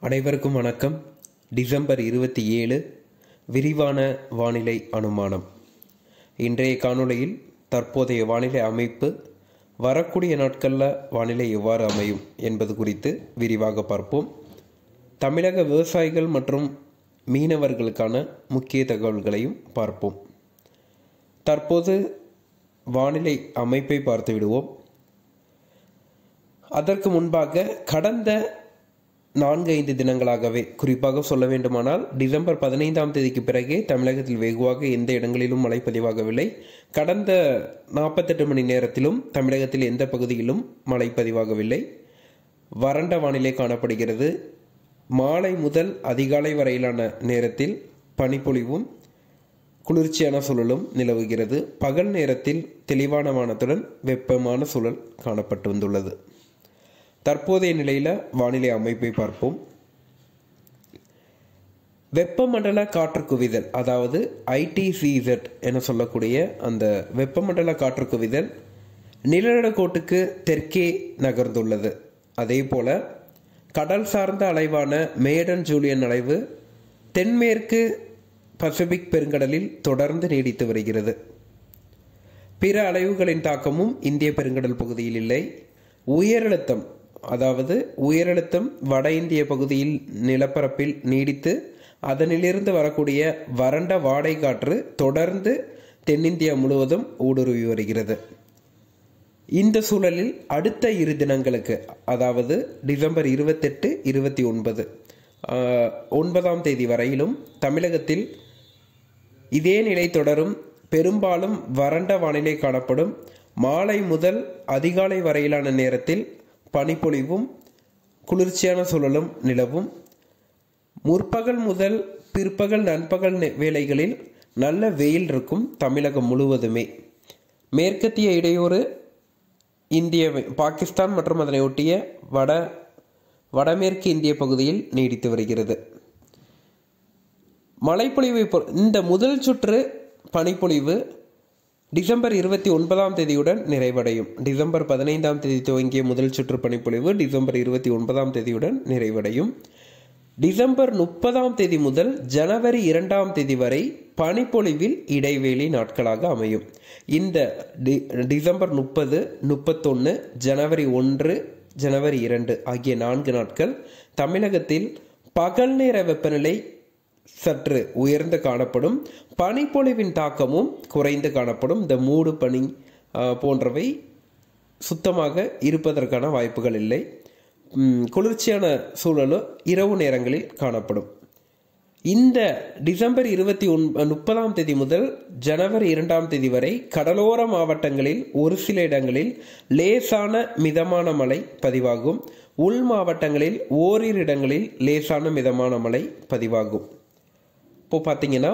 அனைவருக்கும் வணக்கம் டிசம்பர் இருபத்தி ஏழு விரிவான வானிலை அனுமானம் இன்றைய காணொளியில் தற்போதைய வானிலை அமைப்பு வரக்கூடிய நாட்களில் வானிலை எவ்வாறு அமையும் என்பது குறித்து விரிவாக பார்ப்போம் தமிழக விவசாயிகள் மற்றும் மீனவர்களுக்கான முக்கிய தகவல்களையும் பார்ப்போம் தற்போது வானிலை அமைப்பை பார்த்து விடுவோம் அதற்கு முன்பாக கடந்த நான்கு ஐந்து தினங்களாகவே குறிப்பாக சொல்ல வேண்டுமானால் டிசம்பர் பதினைந்தாம் தேதிக்கு பிறகே தமிழகத்தில் வெகுவாக எந்த இடங்களிலும் மழை பதிவாகவில்லை கடந்த நாற்பத்தெட்டு மணி நேரத்திலும் தமிழகத்தில் எந்த பகுதியிலும் மழை பதிவாகவில்லை வறண்ட வானிலை காணப்படுகிறது மாலை முதல் அதிகாலை வரையிலான நேரத்தில் பனிப்பொழிவும் குளிர்ச்சியான சூழலும் நிலவுகிறது பகல் நேரத்தில் தெளிவான வானத்துடன் வெப்பமான சூழல் காணப்பட்டு வந்துள்ளது தற்போதைய நிலையில் வானிலை அமைப்பை பார்ப்போம் வெப்பமண்டல காற்று குவிதல் அதாவது ஐடிசிசெட் என சொல்லக்கூடிய அந்த வெப்பமண்டல காற்று குவிதல் நிலநடுக்கோட்டுக்கு தெற்கே நகர்ந்துள்ளது அதே போல கடல் சார்ந்த அலைவான மேடன் ஜூலியன் அலைவு தென்மேற்கு பசிபிக் பெருங்கடலில் தொடர்ந்து நீடித்து வருகிறது பிற அலைவுகளின் தாக்கமும் இந்திய பெருங்கடல் பகுதியில் இல்லை உயரழுத்தம் அதாவது உயரழுத்தம் வட இந்திய பகுதியில் நிலப்பரப்பில் நீடித்து அதனிலிருந்து வரக்கூடிய வறண்ட வாடை காற்று தொடர்ந்து தென்னிந்தியா முழுவதும் ஊடுருவி வருகிறது இந்த சூழலில் அடுத்த இரு தினங்களுக்கு அதாவது டிசம்பர் இருபத்தெட்டு இருபத்தி ஒன்பது ஒன்பதாம் தேதி வரையிலும் தமிழகத்தில் இதே நிலை தொடரும் பெரும்பாலும் வறண்ட வானிலை காணப்படும் மாலை முதல் அதிகாலை வரையிலான நேரத்தில் பனிப்பொழிவும் குளிர்ச்சியான சூழலும் நிலவும் முற்பகல் முதல் பிற்பகல் நண்பகல் வேளைகளில் நல்ல வெயில் இருக்கும் தமிழகம் முழுவதுமே மேற்கத்திய இடையூறு இந்திய பாகிஸ்தான் மற்றும் அதனை ஒட்டிய வட வடமேற்கு இந்திய பகுதியில் நீடித்து வருகிறது மழைப்பொழிவை இந்த முதல் சுற்று பனிப்பொழிவு டிசம்பர் இருபத்தி ஒன்பதாம் தேதியுடன் நிறைவடையும் டிசம்பர் பதினைந்தாம் தேதி துவங்கிய முதல் சுற்று பனிப்பொழிவு டிசம்பர் இருபத்தி ஒன்பதாம் தேதியுடன் நிறைவடையும் டிசம்பர் முப்பதாம் தேதி முதல் ஜனவரி இரண்டாம் தேதி வரை பனிப்பொழிவில் இடைவேளி நாட்களாக அமையும் இந்த டி டிசம்பர் முப்பது முப்பத்தொன்று ஜனவரி ஒன்று ஜனவரி இரண்டு ஆகிய நான்கு நாட்கள் தமிழகத்தில் பகல் நேர வெப்பநிலை சற்று உயர்ந்து காணப்படும் பனிப்பொழிவின் தாக்கமும் குறைந்து காணப்படும் இந்த மூடு பனி போன்றவை சுத்தமாக இருப்பதற்கான வாய்ப்புகள் இல்லை குளிர்ச்சியான சூழலும் இரவு நேரங்களில் காணப்படும் இந்த டிசம்பர் இருபத்தி ஒன் முப்பதாம் தேதி முதல் ஜனவரி இரண்டாம் தேதி வரை கடலோர மாவட்டங்களில் ஒரு சில இடங்களில் லேசான மிதமான மழை பதிவாகும் உள் மாவட்டங்களில் ஓரிரு இடங்களில் லேசான மிதமான மழை பதிவாகும் இப்போ பார்த்தீங்கன்னா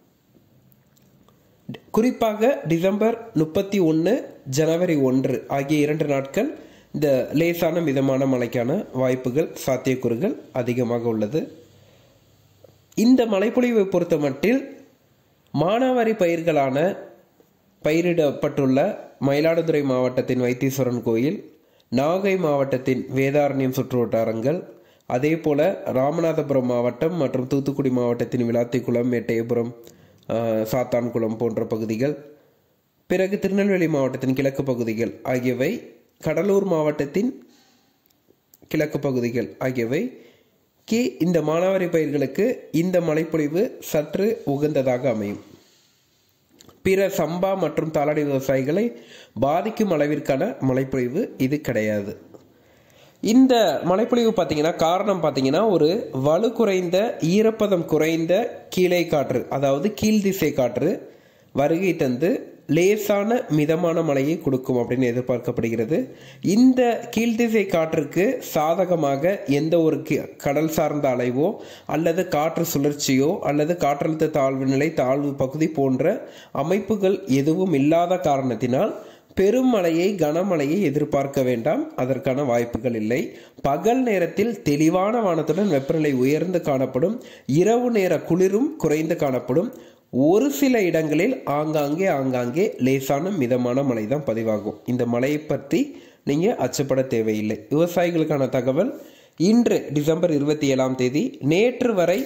குறிப்பாக டிசம்பர் முப்பத்தி ஒன்று ஜனவரி ஒன்று ஆகிய இரண்டு நாட்கள் இந்த லேசான மிதமான மழைக்கான வாய்ப்புகள் சாத்தியக்கூறுகள் அதிகமாக உள்ளது இந்த மழைப்பொழிவை பொறுத்த மட்டில் மானாவாரி பயிர்களான பயிரிடப்பட்டுள்ள மயிலாடுதுறை மாவட்டத்தின் வைத்தீஸ்வரன் கோயில் நாகை மாவட்டத்தின் வேதாரண்யம் சுற்று வட்டாரங்கள் அதே போல ராமநாதபுரம் மாவட்டம் மற்றும் தூத்துக்குடி மாவட்டத்தின் விளாத்திக்குளம் எட்டயபுரம் சாத்தான்குளம் போன்ற பகுதிகள் பிறகு திருநெல்வேலி மாவட்டத்தின் கிழக்கு பகுதிகள் ஆகியவை கடலூர் மாவட்டத்தின் கிழக்கு பகுதிகள் ஆகியவை கே இந்த மானாவாரி பயிர்களுக்கு இந்த மழைப்பொழிவு சற்று உகந்ததாக அமையும் பிற சம்பா மற்றும் தாளாடி விவசாயிகளை பாதிக்கும் அளவிற்கான மழைப்பொழிவு இது கிடையாது இந்த மழைப்பொழிவு பார்த்தீங்கன்னா காரணம் பார்த்தீங்கன்னா ஒரு வலு குறைந்த ஈரப்பதம் குறைந்த கீழே காற்று அதாவது கீழ் திசை காற்று வருகை தந்து லேசான மிதமான மழையை கொடுக்கும் அப்படின்னு எதிர்பார்க்கப்படுகிறது இந்த கீழ்திசை காற்றுக்கு சாதகமாக எந்த ஒரு கடல் சார்ந்த அலைவோ அல்லது காற்று சுழற்சியோ அல்லது காற்றழுத்த தாழ்வு நிலை தாழ்வு பகுதி போன்ற அமைப்புகள் எதுவும் இல்லாத காரணத்தினால் பெருமழையை கனமழையை எதிர்பார்க்க வேண்டாம் அதற்கான வாய்ப்புகள் இல்லை பகல் நேரத்தில் தெளிவான வானத்துடன் வெப்பநிலை உயர்ந்து காணப்படும் இரவு நேர குளிரும் குறைந்து காணப்படும் ஒரு சில இடங்களில் ஆங்காங்கே ஆங்காங்கே லேசான மிதமான மழை தான் பதிவாகும் இந்த மழையை பற்றி நீங்கள் அச்சப்பட தேவையில்லை விவசாயிகளுக்கான தகவல் இன்று டிசம்பர் இருபத்தி ஏழாம் தேதி நேற்று வரை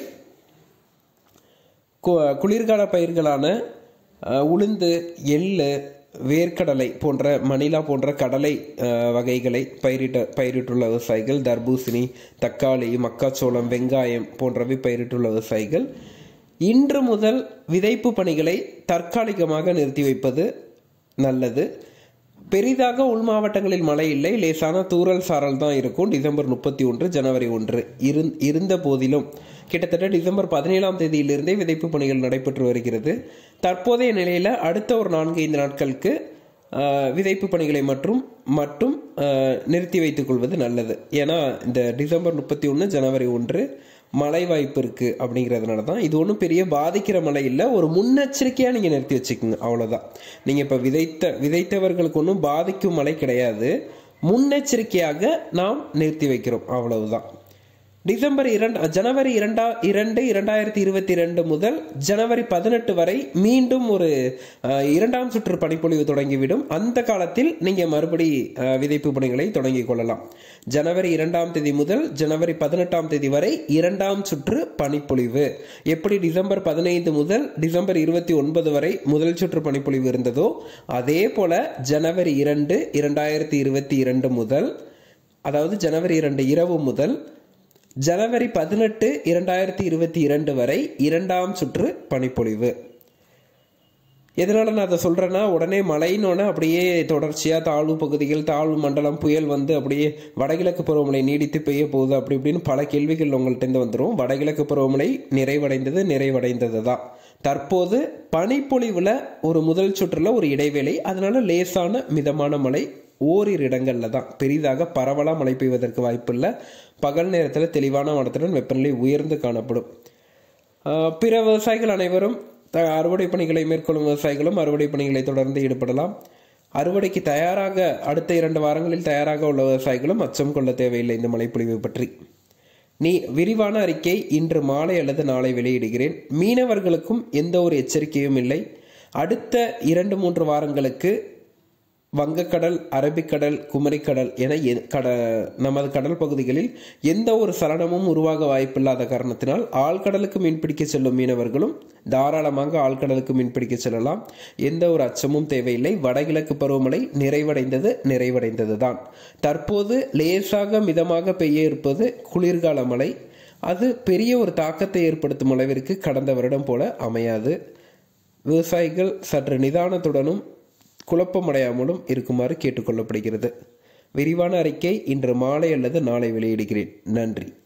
கு- குளிர்கால பயிர்களான அஹ், உளுந்து எள்ளு வேர்க்கடலை போன்ற மணிலா போன்ற கடலை அஹ், வகைகளை பயிரிட்ட பயிரிட்டுள்ள விவசாயிகள் தர்பூசணி தக்காளி மக்காச்சோளம் வெங்காயம் போன்றவை பயிரிட்டுள்ள விவசாயிகள் இன்று முதல் விதைப்பு பணிகளை தற்காலிகமாக நிறுத்தி வைப்பது நல்லது பெரிதாக உள் மாவட்டங்களில் மழை இல்லை லேசான தூறல் சாரல் தான் இருக்கும் டிசம்பர் முப்பத்தி ஒன்று ஜனவரி ஒன்று இருந்- இருந்த போதிலும் கிட்டத்தட்ட டிசம்பர் பதினேழாம் தேதியிலிருந்தே விதைப்பு பணிகள் நடைபெற்று வருகிறது தற்போதைய நிலையில் அடுத்த ஒரு நான்கு ஐந்து நாட்களுக்கு ஆஹ், விதைப்பு பணிகளை மற்றும் மட்டும் ஆஹ், நிறுத்தி வைத்துக் கொள்வது நல்லது ஏன்னா இந்த டிசம்பர் முப்பத்தி ஒன்று ஜனவரி ஒன்று மழை வாய்ப்பு இருக்கு அப்படிங்கிறதுனால தான் இது ஒன்றும் பெரிய பாதிக்கிற மழை இல்லை ஒரு முன்னெச்சரிக்கையாக நீங்கள் நிறுத்தி வச்சுக்கோங்க அவ்வளோதான் நீங்கள் இப்போ விதைத்த விதைத்தவர்களுக்கு ஒன்றும் பாதிக்கும் மழை கிடையாது முன்னெச்சரிக்கையாக நாம் நிறுத்தி வைக்கிறோம் அவ்வளவுதான் டிசம்பர் இரண்டு ஜனவரி இரண்டா இரண்டு இரண்டாயிரத்தி இருபத்தி ரெண்டு முதல் ஜனவரி பதினெட்டு வரை மீண்டும் ஒரு அஹ், இரண்டாம் சுற்று பனிப்பொழிவு தொடங்கிவிடும் அந்த காலத்தில் நீங்க மறுபடி அஹ், விதைப்பு பணிகளை தொடங்கிக் கொள்ளலாம் ஜனவரி இரண்டாம் தேதி முதல் ஜனவரி பதினெட்டாம் தேதி வரை இரண்டாம் சுற்று பனிப்பொழிவு எப்படி டிசம்பர் பதினைந்து முதல் டிசம்பர் இருபத்தி ஒன்பது வரை முதல் சுற்று பனிப்பொழிவு இருந்ததோ அதே போல ஜனவரி இரண்டு இரண்டாயிரத்தி இருபத்தி இரண்டு முதல் அதாவது ஜனவரி இரண்டு இரவு முதல் ஜனவரி பதினெட்டு இரண்டாயிரத்தி இருபத்தி இரண்டு வரை இரண்டாம் சுற்று பனிப்பொழிவு எதனால நான் அதை சொல்றேன்னா உடனே மழைன்னொன்னே அப்படியே தொடர்ச்சியா தாழ்வு பகுதிகள் தாழ்வு மண்டலம் புயல் வந்து அப்படியே வடகிழக்கு பருவமழை நீடித்து பெய்ய போகுது அப்படி இப்படின்னு பல கேள்விகள் உங்கள்ட்ட இருந்து வந்துடும் வடகிழக்கு பருவமழை நிறைவடைந்தது நிறைவடைந்தது தான் தற்போது பனிப்பொழிவுல ஒரு முதல் சுற்றுல ஒரு இடைவேளை அதனால லேசான மிதமான மழை ஓரிரு இடங்கள்ல தான் பெரிதாக பரவலா மழை பெய்வதற்கு வாய்ப்பில்லை பகல் நேரத்தில் தெளிவான வானத்துடன் வெப்பநிலை உயர்ந்து காணப்படும் ஆஹ் பிற விவசாயிகள் அனைவரும் த அறுவடை பணிகளை மேற்கொள்ளும் விவசாயிகளும் அறுவடை பணிகளை தொடர்ந்து ஈடுபடலாம் அறுவடைக்கு தயாராக அடுத்த இரண்டு வாரங்களில் தயாராக உள்ள விவசாயிகளும் அச்சம் கொள்ள தேவையில்லை இந்த மழைப்பொழிவு பற்றி நீ விரிவான அறிக்கை இன்று மாலை அல்லது நாளை வெளியிடுகிறேன் மீனவர்களுக்கும் எந்த ஒரு எச்சரிக்கையும் இல்லை அடுத்த இரண்டு மூன்று வாரங்களுக்கு வங்கக்கடல் அரபிக்கடல் குமரிக்கடல் என எ- கட நமது கடல் பகுதிகளில் எந்த ஒரு சலனமும் உருவாக வாய்ப்பில்லாத காரணத்தினால் ஆழ்கடலுக்கு மீன்பிடிக்க செல்லும் மீனவர்களும் தாராளமாக ஆழ்கடலுக்கு மீன்பிடிக்க செல்லலாம் எந்த ஒரு அச்சமும் தேவையில்லை வடகிழக்கு பருவமழை நிறைவடைந்தது நிறைவடைந்தது தான் தற்போது லேசாக மிதமாக பெய்ய இருப்பது குளிர்கால மழை அது பெரிய ஒரு தாக்கத்தை ஏற்படுத்தும் அளவிற்கு கடந்த வருடம் போல அமையாது விவசாயிகள் சற்று நிதானத்துடனும் குழப்பமடையாமலும் இருக்குமாறு கேட்டுக்கொள்ளப்படுகிறது விரிவான அறிக்கை இன்று மாலை அல்லது நாளை வெளியிடுகிறேன் நன்றி